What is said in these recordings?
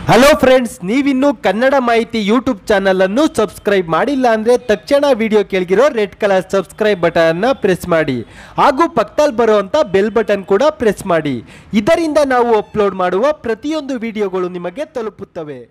hello friends ನೀವಿನ್ನೂ ಕನ್ನಡ ಮಾಹಿತಿ YouTube channel ಅನ್ನು ಸಬ್ಸ್ಕ್ರೈಬ್ ಮಾಡಿಲ್ಲ ಅಂದ್ರೆ ತಕ್ಷಣ ವಿಡಿಯೋ ಕೆಳಗಿರೋ ರೆಡ್ ಕಲರ್ ಸಬ್ಸ್ಕ್ರೈಬ್ ಬಟನ್ ಅನ್ನ ಪ್ರೆಸ್ ಮಾಡಿ ಹಾಗೂ ಪಕ್ಕದಲ್ಲಿ ಬರುವಂತ ಬೆಲ್ ಬಟನ್ ಕೂಡ ಪ್ರೆಸ್ ಮಾಡಿ ಇದರಿಂದ ನಾವು ಅಪ್ಲೋಡ್ ಮಾಡುವ ಪ್ರತಿಯೊಂದು ವಿಡಿಯೋಗಳು ನಿಮಗೆ ತಲುಪುತ್ತವೆ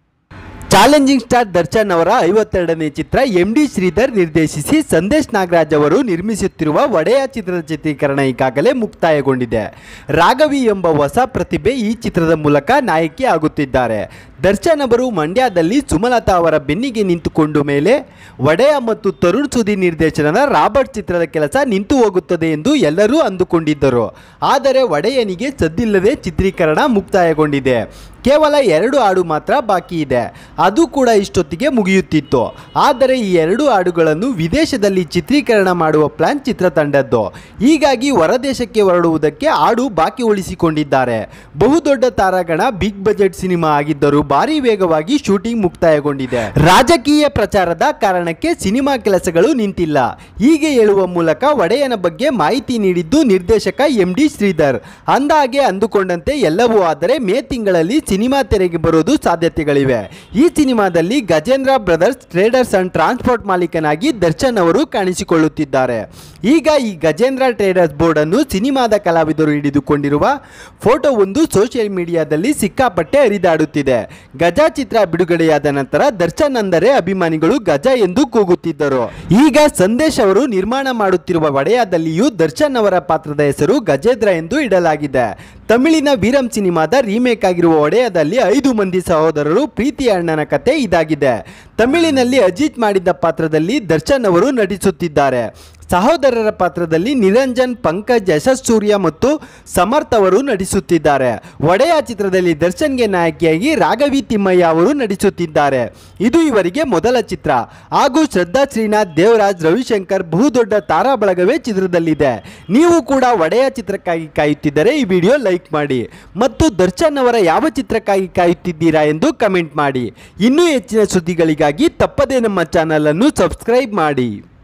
ಚಾಲೆಂಜಿಂಗ್ ಸ್ಟಾರ್ ದರ್ಶನ್ ಅವರ ಐವತ್ತೆರಡನೇ ಚಿತ್ರ ಎಂ ಡಿ ಶ್ರೀಧರ್ ನಿರ್ದೇಶಿಸಿ ಸಂದೇಶ್ ನಾಗರಾಜ್ ಅವರು ನಿರ್ಮಿಸುತ್ತಿರುವ ಒಡೆಯ ಚಿತ್ರದ ಚಿತ್ರೀಕರಣ ಈಗಾಗಲೇ ಮುಕ್ತಾಯಗೊಂಡಿದೆ ರಾಘವಿ ಎಂಬ ಹೊಸ ಪ್ರತಿಭೆ ಈ ಚಿತ್ರದ ಮೂಲಕ ನಾಯಕಿ ಆಗುತ್ತಿದ್ದಾರೆ ದರ್ಶನ್ ಅವರು ಮಂಡ್ಯದಲ್ಲಿ ಸುಮಲತಾ ಅವರ ಬೆನ್ನಿಗೆ ನಿಂತುಕೊಂಡು ಮೇಲೆ ಒಡೆಯ ಮತ್ತು ತರುಣ್ ಸುದಿ ನಿರ್ದೇಶನದ ರಾಬರ್ಟ್ ಚಿತ್ರದ ಕೆಲಸ ನಿಂತು ಹೋಗುತ್ತದೆ ಎಂದು ಎಲ್ಲರೂ ಅಂದುಕೊಂಡಿದ್ದರು ಆದರೆ ಒಡೆಯನಿಗೆ ಸದ್ದಿಲ್ಲದೆ ಚಿತ್ರೀಕರಣ ಮುಕ್ತಾಯಗೊಂಡಿದೆ ಕೇವಲ ಎರಡು ಹಾಡು ಮಾತ್ರ ಬಾಕಿ ಇದೆ ಅದು ಕೂಡ ಇಷ್ಟೊತ್ತಿಗೆ ಮುಗಿಯುತ್ತಿತ್ತು ಆದರೆ ಈ ಎರಡು ಹಾಡುಗಳನ್ನು ವಿದೇಶದಲ್ಲಿ ಚಿತ್ರೀಕರಣ ಮಾಡುವ ಪ್ಲಾನ್ ಚಿತ್ರತಂಡದ್ದು ಹೀಗಾಗಿ ಹೊರದೇಶಕ್ಕೆ ಹೊರಡುವುದಕ್ಕೆ ಹಾಡು ಬಾಕಿ ಉಳಿಸಿಕೊಂಡಿದ್ದಾರೆ ಬಹುದೊಡ್ಡ ತಾರಾಗಣ ಬಿಗ್ ಬಜೆಟ್ ಸಿನಿಮಾ ಆಗಿದ್ದರೂ ಭಾರಿ ವೇಗವಾಗಿ ಶೂಟಿಂಗ್ ಮುಕ್ತಾಯಗೊಂಡಿದೆ ರಾಜಕೀಯ ಪ್ರಚಾರದ ಕಾರಣಕ್ಕೆ ಸಿನಿಮಾ ಕೆಲಸಗಳು ನಿಂತಿಲ್ಲ ಹೀಗೆ ಹೇಳುವ ಮೂಲಕ ಒಡೆಯನ ಬಗ್ಗೆ ಮಾಹಿತಿ ನೀಡಿದ್ದು ನಿರ್ದೇಶಕ ಎಂ ಡಿ ಶ್ರೀಧರ್ ಅಂದಾಗೆ ಅಂದುಕೊಂಡಂತೆ ಎಲ್ಲವೂ ಆದರೆ ಮೇ ತಿಂಗಳಲ್ಲಿ ಸಿನಿಮಾ ತೆರೆಗೆ ಬರೋದು ಸಾಧ್ಯತೆಗಳಿವೆ ಈ ಸಿನಿಮಾದಲ್ಲಿ Gajendra brothers traders and transport ಮಾಲೀಕನಾಗಿ ದರ್ಶನ್ ಅವರು ಕಾಣಿಸಿಕೊಳ್ಳುತ್ತಿದ್ದಾರೆ ಈಗ ಈ ಗಜೇಂದ್ರ ಟ್ರೇಡರ್ಸ್ ಬೋರ್ಡ್ ಅನ್ನು ಸಿನಿಮಾದ ಕಲಾವಿದರು ಹಿಡಿದುಕೊಂಡಿರುವ ಫೋಟೋ ಒಂದು ಸೋಷಿಯಲ್ ಮೀಡಿಯಾದಲ್ಲಿ ಸಿಕ್ಕಾಪಟ್ಟೆ ಹರಿದಾಡುತ್ತಿದೆ ಗಜ ಚಿತ್ರ ಬಿಡುಗಡೆಯಾದ ನಂತರ ದರ್ಶನ್ ಅಂದರೆ ಅಭಿಮಾನಿಗಳು ಗಜ ಎಂದು ಕೂಗುತ್ತಿದ್ದರು ಈಗ ಸಂದೇಶ್ ಅವರು ನಿರ್ಮಾಣ ಮಾಡುತ್ತಿರುವ ಒಡೆಯದಲ್ಲಿಯೂ ದರ್ಶನ್ ಅವರ ಪಾತ್ರದ ಹೆಸರು ಗಜೇಂದ್ರ ಎಂದು ಇಡಲಾಗಿದೆ ತಮಿಳಿನ ವೀರಂ ಸಿನಿಮಾದ ರೀಮೇಕ್ ಆಗಿರುವ ಒಡೆಯದಲ್ಲಿ ಐದು ಮಂದಿ ಸಹೋದರರು ಪ್ರೀತಿ ಅಣ್ಣನ ಕತೆ ಇದಾಗಿದೆ ತಮಿಳಿನಲ್ಲಿ ಅಜಿತ್ ಮಾಡಿದ್ದ ಪಾತ್ರದಲ್ಲಿ ದರ್ಶನ್ ಅವರು ನಟಿಸುತ್ತಿದ್ದಾರೆ ಸಹೋದರರ ಪಾತ್ರದಲ್ಲಿ ನಿರಂಜನ್ ಪಂಕಜ್ ಯಶಸ್ ಸೂರ್ಯ ಮತ್ತು ಸಮರ್ಥ್ ಅವರು ನಟಿಸುತ್ತಿದ್ದಾರೆ ಒಡೆಯ ಚಿತ್ರದಲ್ಲಿ ದರ್ಶನ್ಗೆ ನಾಯಕಿಯಾಗಿ ರಾಘವಿ ತಿಮ್ಮಯ್ಯ ಅವರು ನಟಿಸುತ್ತಿದ್ದಾರೆ ಇದು ಇವರಿಗೆ ಮೊದಲ ಚಿತ್ರ ಹಾಗೂ ಶ್ರದ್ಧಾ ಶ್ರೀನಾಥ್ ದೇವರಾಜ್ ರವಿಶಂಕರ್ ಬಹುದೊಡ್ಡ ತಾರಾ ಬಳಗವೇ ಚಿತ್ರದಲ್ಲಿದೆ ನೀವು ಕೂಡ ಒಡೆಯ ಚಿತ್ರಕ್ಕಾಗಿ ಕಾಯುತ್ತಿದ್ದರೆ ಈ ವಿಡಿಯೋ ಲೈಕ್ ಮಾಡಿ ಮತ್ತು ದರ್ಶನ್ ಅವರ ಯಾವ ಚಿತ್ರಕ್ಕಾಗಿ ಕಾಯುತ್ತಿದ್ದೀರಾ ಎಂದು ಕಮೆಂಟ್ ಮಾಡಿ ಇನ್ನೂ ಹೆಚ್ಚಿನ ಸುದ್ದಿಗಳಿಗಾಗಿ ತಪ್ಪದೇ ನಮ್ಮ ಚಾನಲ್ ಅನ್ನು ಸಬ್ಸ್ಕ್ರೈಬ್ ಮಾಡಿ